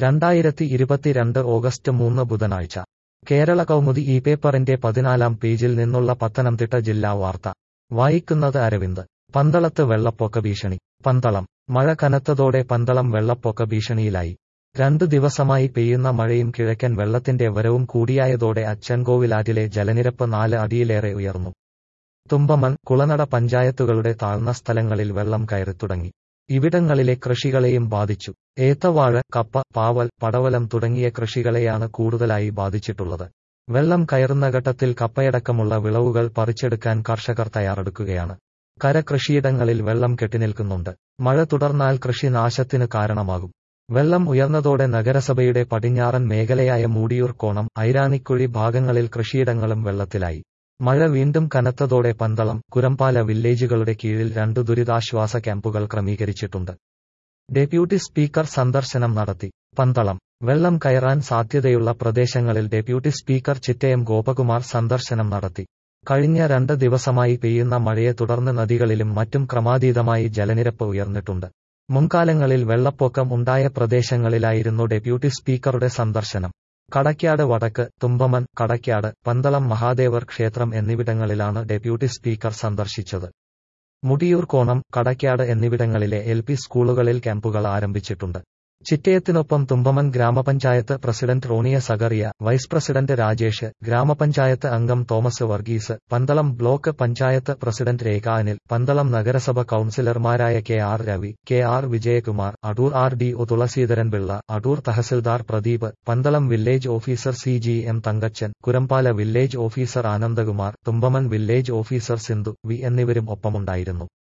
രണ്ടായിരത്തി ഇരുപത്തിരണ്ട് ഓഗസ്റ്റ് മൂന്ന് ബുധനാഴ്ച കേരള കൗമുദി ഈ പേപ്പറിന്റെ പതിനാലാം പേജിൽ നിന്നുള്ള പത്തനംതിട്ട ജില്ലാ വാർത്ത വായിക്കുന്നത് അരവിന്ദ് പന്തളത്ത് വെള്ളപ്പൊക്ക ഭീഷണി പന്തളം മഴ കനത്തതോടെ പന്തളം വെള്ളപ്പൊക്ക ഭീഷണിയിലായി രണ്ടു ദിവസമായി പെയ്യുന്ന മഴയും കിഴക്കൻ വെള്ളത്തിന്റെ വരവും കൂടിയായതോടെ അച്ചൻകോവിലാറ്റിലെ ജലനിരപ്പ് നാല് അടിയിലേറെ ഉയർന്നു തുമ്പമൺ കുളനട പഞ്ചായത്തുകളുടെ താഴ്ന്ന സ്ഥലങ്ങളിൽ വെള്ളം കയറിത്തുടങ്ങി ഇവിടങ്ങളിലെ കൃഷികളെയും ബാധിച്ചു ഏത്തവാഴ കപ്പ പാവൽ പടവലം തുടങ്ങിയ കൃഷികളെയാണ് കൂടുതലായി ബാധിച്ചിട്ടുള്ളത് വെള്ളം കയറുന്ന ഘട്ടത്തിൽ കപ്പയടക്കമുള്ള വിളവുകൾ പറിച്ചെടുക്കാൻ കർഷകർ തയ്യാറെടുക്കുകയാണ് കര കൃഷിയിടങ്ങളിൽ വെള്ളം കെട്ടിനിൽക്കുന്നുണ്ട് മഴ തുടർന്നാൽ കൃഷി നാശത്തിന് കാരണമാകും വെള്ളം ഉയർന്നതോടെ നഗരസഭയുടെ പടിഞ്ഞാറൻ മേഖലയായ മൂടിയൂർ കോണം ഐരാണിക്കുഴി ഭാഗങ്ങളിൽ കൃഷിയിടങ്ങളും വെള്ളത്തിലായി മഴ വീണ്ടും കനത്തതോടെ പന്തളം കുരമ്പാല വില്ലേജുകളുടെ കീഴിൽ രണ്ടു ദുരിതാശ്വാസ ക്യാമ്പുകൾ ക്രമീകരിച്ചിട്ടുണ്ട് ഡെപ്യൂട്ടി സ്പീക്കർ സന്ദർശനം നടത്തി പന്തളം വെള്ളം കയറാൻ സാധ്യതയുള്ള പ്രദേശങ്ങളിൽ ഡെപ്യൂട്ടി സ്പീക്കർ ചിറ്റയം ഗോപകുമാർ സന്ദർശനം നടത്തി കഴിഞ്ഞ രണ്ട് ദിവസമായി പെയ്യുന്ന മഴയെ തുടർന്ന് നദികളിലും മറ്റും ക്രമാതീതമായി ജലനിരപ്പ് ഉയർന്നിട്ടുണ്ട് മുൻകാലങ്ങളിൽ വെള്ളപ്പൊക്കം ഉണ്ടായ പ്രദേശങ്ങളിലായിരുന്നു ഡെപ്യൂട്ടി സ്പീക്കറുടെ സന്ദർശനം കടയ്ക്കാട് വടക്ക് തുമ്പമൻ കടയ്ക്കാട് പന്തളം മഹാദേവർ ക്ഷേത്രം എന്നിവിടങ്ങളിലാണ് ഡെപ്യൂട്ടി സ്പീക്കർ സന്ദർശിച്ചത് മുടിയൂർ കോണം കടയ്ക്കാട് എന്നിവിടങ്ങളിലെ എൽ പി സ്കൂളുകളിൽ ക്യാമ്പുകൾ ആരംഭിച്ചിട്ടുണ്ട് ചിറ്റയത്തിനൊപ്പം തുമ്പമൻ ഗ്രാമപഞ്ചായത്ത് president Roniya Zachariah vice president Rajesh ഗ്രാമപഞ്ചായത്ത് അംഗം തോമസ് വർഗീസ് പന്തളം ബ്ലോക്ക് പഞ്ചായത്ത് പ്രസിഡന്റ് രേഖ അനിൽ പന്തളം നഗരസഭ കൌൺസിലർമാരായ K R Ravi K R Vijayakumar Adoor R D O Thulaseedharan Pillai Adoor tahsildar Pradeep Pandalam village officer C G M Thankachan Kurampala village officer Anandakumar Thumpamon village officer Sindhu V എന്നിവരും ഒപ്പമുണ്ടായിരുന്നു